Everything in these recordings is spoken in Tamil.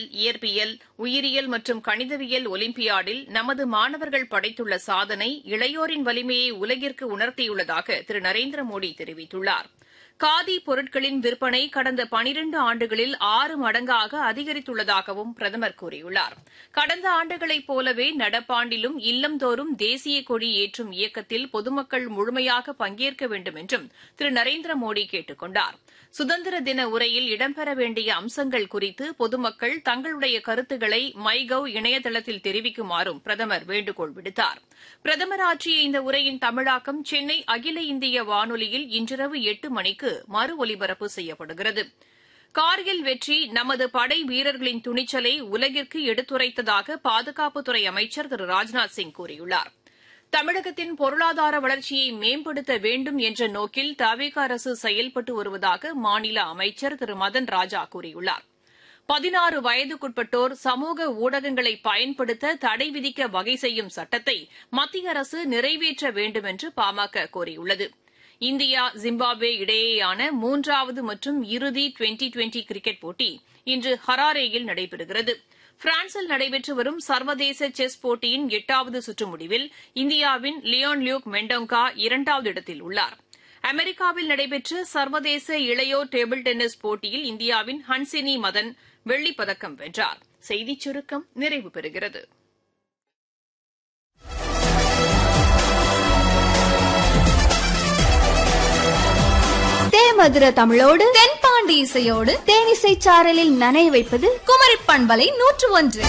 இயற்பியல் உயிரியல் மற்றும் கணிதவியல் ஒலிம்பியாடில் நமது மாணவர்கள் படைத்துள்ள சாதனை இளையோரின் வலிமையை உலகிற்கு உணர்த்தியுள்ளதாக திரு நரேந்திர மோடி தெரிவித்துள்ளார் காதி பொருட்களின் விற்பனை கடந்த பனிரண்டு ஆண்டுகளில் ஆறு மடங்காக அதிகரித்துள்ளதாகவும் பிரதமர் கூறியுள்ளார் கடந்த ஆண்டுகளைப் போலவே நடப்பாண்டிலும் இல்லந்தோறும் தேசிய கொடி ஏற்றும் இயக்கத்தில் பொதுமக்கள் முழுமையாக பங்கேற்க வேண்டும் என்றும் திரு நரேந்திர மோடி கேட்டுக் கொண்டார் சுதந்திர தின உரையில் இடம்பெற வேண்டிய அம்சங்கள் குறித்து பொதுமக்கள் தங்களுடைய கருத்துக்களை மை கவ் இணையதளத்தில் தெரிவிக்குமாறும் பிரதமர் வேண்டுகோள் விடுத்தார் பிரதமர் ஆற்றிய இந்த உரையின் தமிழாக்கம் சென்னை அகில இந்திய வானொலியில் இன்றிரவு எட்டு மணிக்கு மறு ஒலிபரப்பு செய்யப்படுகிறது கார்கில் வெற்றி நமது படை வீரர்களின் துணிச்சலை உலகிற்கு எடுத்துரைத்ததாக பாதுகாப்புத்துறை அமைச்சர் திரு ராஜ்நாத் சிங் கூறியுள்ளார் தமிழகத்தின் பொருளாதார வளர்ச்சியை மேம்படுத்த வேண்டும் என்ற நோக்கில் தவிக அரசு செயல்பட்டு வருவதாக மாநில அமைச்சர் திரு மதன் ராஜா கூறியுள்ளார் பதினாறு வயதுக்குட்பட்டோர் சமூக ஊடகங்களை பயன்படுத்த தடை விதிக்க வகை செய்யும் சட்டத்தை மத்திய அரசு நிறைவேற்ற வேண்டும் என்று பாமக கோரியுள்ளது இந்தியா ஜிம்பாப்வே இடையேயான மூன்றாவது மற்றும் இறுதி டுவெண்டி டுவெண்டி கிரிக்கெட் போட்டி இன்று ஹராரேயில் நடைபெறுகிறது பிரான்சில் நடைபெற்று வரும் சர்வதேச செஸ் போட்டியின் எட்டாவது சுற்று முடிவில் இந்தியாவின் லியோன் லியூக் மெண்டோங்கா இரண்டாவது இடத்தில் உள்ளார் அமெரிக்காவில் நடைபெற்ற சர்வதேச இளையோர் டேபிள் டென்னிஸ் போட்டியில் இந்தியாவின் ஹன்சினி மதன் வெள்ளிப்பதக்கம் வென்றார் செய்திச் சுருக்கம் நிறைவு பெறுகிறது தேமதுர தமிழோடு தென்பாண்டி இசையோடு தேனிசை சாரலில் நனைய வைப்பது குமரி பண்பலை நூற்று ஒன்று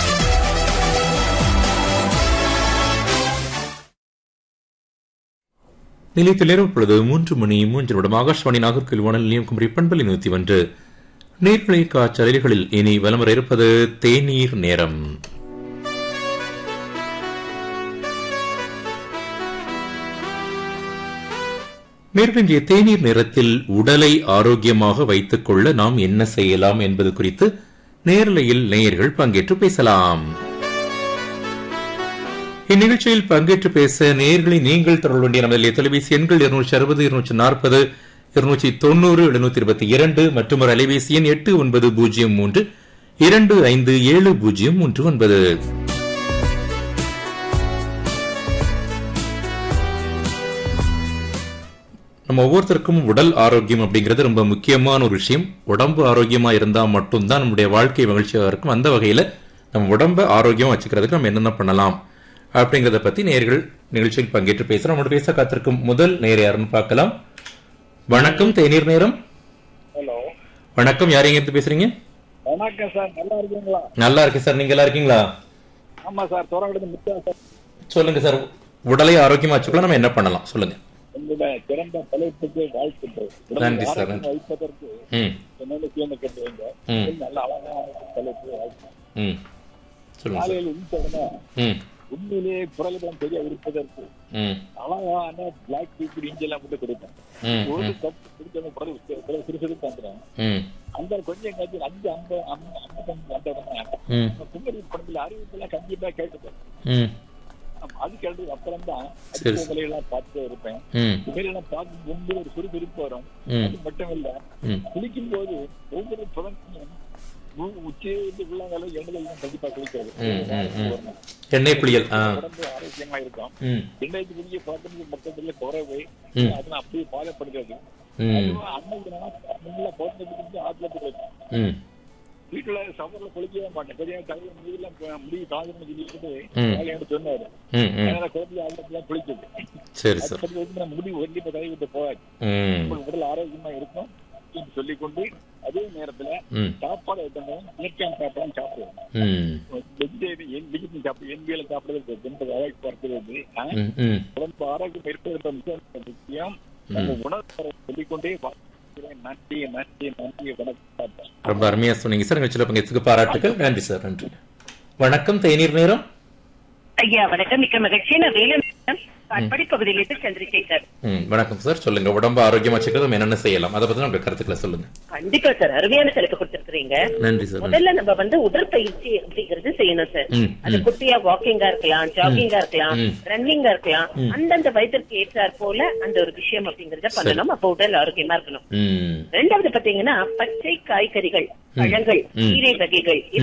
நிலையத்தில் நேரம் இப்பொழுது மூன்று மணி மூன்று நிமிடம் ஆகாஷ்வாணி நாகர்கோவில் வானல் நிலையம் குமரி பண்பலை நூத்தி ஒன்று நீர்நிலை காற்றலைகளில் இனி வலம் வர இருப்பது தேநீர் நேரம் மேற்கொண்டிய தேநீர் நேரத்தில் உடலை ஆரோக்கியமாக வைத்துக் கொள்ள நாம் என்ன செய்யலாம் என்பது குறித்து நேரலையில் நேயர்கள் பங்கேற்று பேசலாம் இந்நிகழ்ச்சியில் பங்கேற்று பேச நேர்களை நீங்கள் தொடர்பு வேண்டிய நமது தொலைபேசி எண்கள் இருநூற்றி அறுபது இருநூற்றி நாற்பது இருநூற்றி தொண்ணூறு எழுநூத்தி இருபத்தி இரண்டு மற்றும் ஒரு அலைபேசி எண் எட்டு ஒன்பது பூஜ்ஜியம் மூன்று இரண்டு ஐந்து ஏழு பூஜ்ஜியம் மூன்று ஒன்பது நம்ம ஒவ்வொருத்தருக்கும் உடல் ஆரோக்கியம் அப்படிங்கிறது ரொம்ப முக்கியமான ஒரு விஷயம் உடம்பு ஆரோக்கியமா இருந்தா மட்டும்தான் நம்முடைய வாழ்க்கை மகிழ்ச்சியாக இருக்கும் அந்த வகையில நம்ம உடம்ப ஆரோக்கியமா வச்சுக்கிறதுக்கு நம்ம என்னென்ன பண்ணலாம் அப்படிங்கறத பத்தி நேர்கள் நிகழ்ச்சியில் பங்கேற்று பேசுறோம் நம்மளோட பேச காத்திருக்கும் முதல் நேர் யாருன்னு பார்க்கலாம் வணக்கம் தேநீர் நேரம் ஹலோ வணக்கம் யார் எங்க இருந்து பேசுறீங்க வணக்கம் சார் நல்லா இருக்கீங்களா நல்லா இருக்கு சார் நீங்க எல்லாம் இருக்கீங்களா ஆமா சார் துறவிட முத்தா சார் சொல்லுங்க சார் உடலை ஆரோக்கியமா வச்சுக்கலாம் நம்ம என்ன பண்ணலாம் சொல்லுங்க உங்களுடைய சிறந்த தலைப்புக்கு வாழ்த்துக்கள் நன்றி சார், ஆரோக்கியம் நன்றி. வைப்பதற்கு ம் என்னென்ன சேர்ந்து கேட்டுவீங்க ம். நல்ல அழகான தலைப்பு வாழ்த்து. ம் சொல்லுங்க சார் காலையில் உண்ட உடனே ம் உண்மையிலேயே குரல்களும் தெரிய இருப்பதற்கு ம் அழகான பிளாக் பீப்பர் இஞ்செல்லாம் மட்டும் கொடுப்பேன் ம் ஒரு ம் கப் குடிச்சவங்க குரல் குரல் சிறுசிறு தந்துடும் ம் அந்த கொஞ்சம் கஞ்சி அஞ்சு அந்த அந்த அந்த அந்த உடனே ம் நம்ம குமரி படத்துல அறிவிப்பெல்லாம் கண்டிப்பா கேட்டுப்பேன் ம் அது கேட்டதுக்கு அப்புறம் தான் சரி. அடுத்த வேலையெல்லாம் பார்த்துட்டே இருப்பேன் ம் இவையெல்லாம் பார்க்கும் முன்பு ஒரு சுறுசுறுப்பு வரும் ம். அது மட்டும் இல்ல ம் குளிக்கும் போது ஒவ்வொரு புதனையும் உச்சியிலிருந்து உள்ளங்கால எண்ணெய் கண்டிப்பா குளிக்கிறது ம், ம், ம். எண்ணெய் குளியல் ஆ உடம்பு ஆரோக்கியமா இருக்கும் ம் எண்ணெய்க்கு குளிக்க பார்த்தோம்னா மொத்தத்துல குறைவு ம். அதெல்லாம் அப்படியே பாதப்படுகிறது ம் அதுவும் அன்னைக்கு நான் முன்ன போட்டதுக்கு ஆத்துல குளிப்பேன் ம் வீட்டுல சமர்ல குளிக்கவே மாட்டேன் பெரிய தலையில முடியெல்லாம் ப- முடி காலம்னு சொல்லிட்டு ம். வேலை எனக்கு சொன்னாரு ம் ம் அதனால குழந்தை ஆளுக்கெல்லாம் குளிக்குது சரி சார் அது வந்து நம்ம முடி ஒல்லி தலையை விட்டு போகாது ம் உங்களுக்கு உடல் ஆரோக்கியமா இருக்கும் என்று சொல்லிக்கொண்டு அதே நேரத்துல ம் சாப்பாடு ஐட்டங்களும் இயற்கையான சாப்பாடும் சாப்பிடுவோம் ம் வெஜிடேரியன் வெஜிடேரியன் சாப்பிடு எண்பியல சாப்பிடுறது ரொம்ப அவாய்ட் பார்க்கிறது ஆ? ம் ம் உடம்பு ஆரோக்கியம் இருப்பது மிக முக்கியம் நம்ம உணவு சொல்லிக்கொண்டே வாழ்கிறேன். நன்றி நன்றி நன்றி வணக்கம் ரொம்ப அருமையா சொன்னீங்க சார் நிகழ்ச்சியில் பங்கேற்றுக்கு பாராட்டுகள் நன்றி சார் நன்றி வணக்கம் தேநீர் நேரம் ஐயா வணக்கம் மிக்க மகிழ்ச்சி நான் வேலூர் காட்பாடி பகுதியிலிருந்து சந்திரசேகர் ம் வணக்கம் சார் சொல்லுங்க உடம்பு ஆரோக்கியமா வச்சுக்கிறது நம்ம என்னென்ன செய்யலாம் அதை பத்தி நம்ம கருத்துக்களை சொல்லுங்க கண்டிப்பா சார் அருமையான தலைப்பு கொடுத்திருக்கிறீங்க நன்றி சார் நன்றி. முதல்ல நம்ம வந்து உடற்பயிற்சி அப்படிங்கிறது செய்யணும் சார் ம், அது ம். குட்டியா வாக்கிங்கா இருக்கலாம் ஜாகிங்கா இருக்கலாம் ம். ரன்னிங்கா இருக்கலாம் அந்தந்த வயதிற்கு ஏற்றாற் போல அந்த ஒரு விஷயம் அப்படிங்கறத பண்ணணும் அப்ப உடல் ஆரோக்கியமா இருக்கணும் ம் ரெண்டாவது பாத்தீங்கன்னா பச்சை காய்கறிகள் பழங்கள் ம். கீரை வகைகள்